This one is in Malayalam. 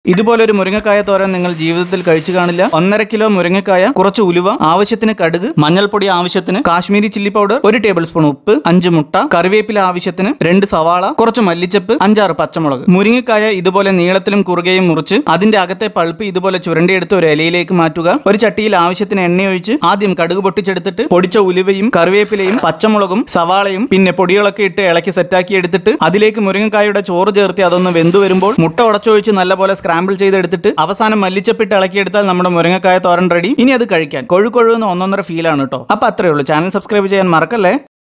ഇതുപോലെ ഒരു മുരിങ്ങക്കായ തോരൻ നിങ്ങൾ ജീവിതത്തിൽ കഴിച്ചു കാണില്ല ഒന്നര കിലോ മുരിങ്ങക്കായ കുറച്ച് ഉലുവ ആവശ്യത്തിന് കടുക് മഞ്ഞൾപ്പൊടി ആവശ്യത്തിന് കാശ്മീരി ചില്ലി പൗഡർ ഒരു ടേബിൾ സ്പൂൺ ഉപ്പ് അഞ്ച് മുട്ട കറിവേപ്പില ആവശ്യത്തിന് രണ്ട് സവാള കുറച്ച് മല്ലിച്ചപ്പ് അഞ്ചാറ് പച്ചമുളക് മുരിങ്ങക്കായ ഇതുപോലെ നീളത്തിലും കുറുകയും മുറിച്ച് അതിന്റെ അകത്തെ പൾപ്പ് ഇതുപോലെ ചുരണ്ടിയെടുത്ത് ഒരു ഇലയിലേക്ക് മാറ്റുക ഒരു ചട്ടിയിൽ ആവശ്യത്തിന് എണ്ണയൊഴിച്ച് ആദ്യം കടുക് പൊട്ടിച്ചെടുത്തിട്ട് പൊടിച്ച ഉലുവയും കറിവേപ്പിലയും പച്ചമുളകും സവാളയും പിന്നെ പൊടികളൊക്കെ ഇട്ട് ഇളക്കി സെറ്റാക്കി എടുത്തിട്ട് അതിലേക്ക് മുരിങ്ങക്കായുടെ ചോറ് ചേർത്ത് അതൊന്ന് വെന്തു വരുമ്പോൾ മുട്ട ഉടച്ചൊഴിച്ച് നല്ലപോലെ സ്ക്രാമ്പിൾ ചെയ്തെടുത്തിട്ട് അവസാനം മല്ലിച്ചപ്പിട്ട് ഇളക്കിയെടുത്താൽ നമ്മുടെ മുരിങ്ങക്കായ തോരൻ റെഡി ഇനി അത് കഴിക്കാൻ കൊഴുകൊഴുന്ന ഒന്നൊന്നര ഫീലാണ് കേട്ടോ അപ്പൊ അത്രേ ഉള്ളൂ ചാനൽ സബ്സ്ക്രൈബ് ചെയ്യാൻ മറക്കല്ലേ